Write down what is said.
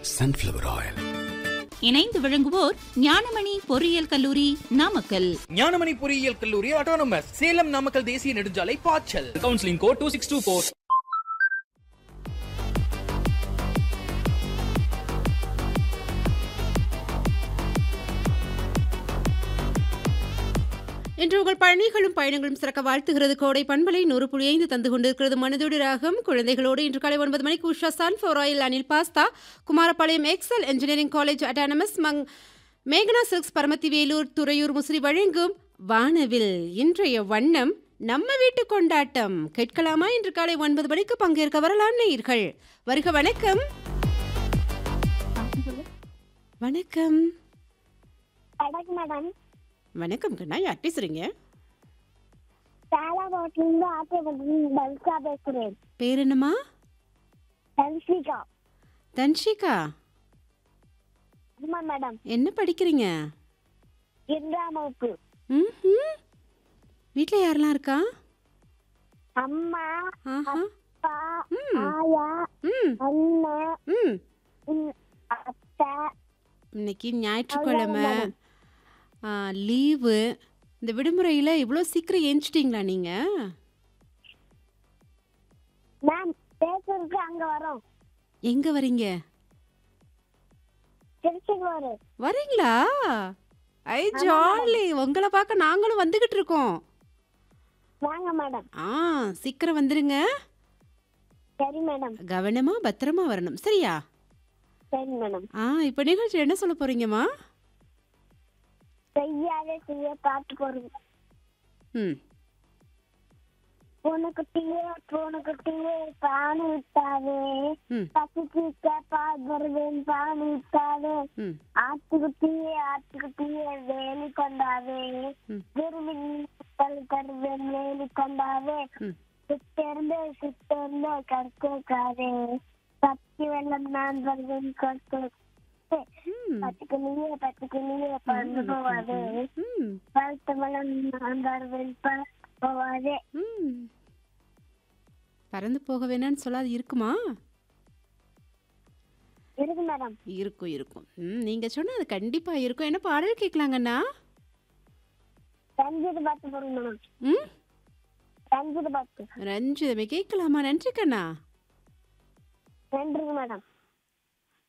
sunflower oil. இணைந்து விளங்குவோர் ஞானமணி பொறியியல் கல்லூரி நாமக்கல் ஞானமணி பொறியியல் கல்லூரி ஆட்டோனமஸ் சேலம் நாமக்கல் தேசிய நெடுஞ்சாலை பாய்ச்சல் counselling code two six two four இன்று உங்கள் பயணிகளும் பயணங்களும் சிறக்க வாழ்த்துகிறது கோடை பண்பலை நூறு புள்ளி ஐந்து தந்து கொண்டிருக்கிறது மனதோடு ராகம் குழந்தைகளோடு இன்று காலை ஒன்பது மணிக்கு Usha sunflower oil Anil pasta Kumarapalayam Excel engineering college autonomous மங் மேகனா சில்க்ஸ் பரமத்தி வேலூர் துறையூர் முசிறி வழங்கும் வானவில் இன்றைய வண்ணம் நம்ம வீட்டு கொண்டாட்டம் கேட்கலாமா இன்று காலை ஒன்பது மணிக்கு பங்கேற்க வரலாம் நேயர்கள் வருக வணக்கம் வணக்கம் வணக்கம் மேடம் வணக்கம் கண்ணா யார் பேசுறீங்க சேலா ரோட்லேருந்து ஆத்தியபுரம் பல்கா பேசுகிறேன் பேர் என்னம்மா தன்சிகா தன்ஷிகா ஆமா மேடம் என்ன படிக்கிறீங்க இரண்டாம் வகுப்பு ம்ஹும். வீட்ல யாரெல்லாம் இருக்கா அம்மா ஆஹா அப்பா ம். ஆயா ம் அண்ணன் ம் ம், அத்தை இன்னைக்கு ஞாயிற்றுக்கிழமை அவ்வளவுதான் ஆ, லீவு இந்த விடுமுறையில் இவ்வளோ சீக்கிரம் ஏஞ்சிட்டிங்களா நீங்கள் மேம் பேசுறதுக்கு அங்க வரோம் எங்கே வரீங்க திருச்சிக்கு வரும் வரீங்களா ஐ ஜாலி உங்களை பார்க்க நாங்களும் வந்துக்கிட்டு இருக்கோம் வாங்க மேடம் ஆ சீக்கிரம் வந்துடுங்க சரி மேடம் கவனமாக பத்திரமா வரணும் சரியா சரி மேடம் ஆ இப்போ நிகழ்ச்சி என்ன சொல்ல போகிறீங்கம்மா செய்யாதே செய்ய பாட்டு போறோம் ம் பூனைக்குட்டியே பூனைக்குட்டியே பானு விட்டாவே ம் பசிச்சிக்க பால் வருவேன் பானு விட்டாவே ம் ஆட்டுக்குட்டியே ஆட்டுக்குட்டியே வேலி கொண்டாவே ம். விரும்பி பல் தருவேன் வேலி கொண்டாவே ம். சித்தேர்ந்து சித்தேர்ந்து கற்காதே பச்சை வெள்ளம் நான் வருவேன் கற்க ம் பத்துக்குனியே பத்துக்குனியே பறந்து போவாதே ம் பழுத்த வெள்ளம் நான் வருவேன் ப- போவாதே ம் பறந்து போக வேணான்னு சொல்லாது இருக்குமா இருக்கு மேடம் இருக்கும் இருக்கும் ம் நீங்கள் சொன்னால் அது கண்டிப்பாக இருக்கும் என்ன பாடல் கேட்கலாங்கண்ணா ரஞ்சித் பாட்டு போறோம் மேடம் ம் ரஞ்சித் பாட்டு ரஞ்சிதமே கேட்கலாமா நன்றி கண்ணா நன்றி மேடம்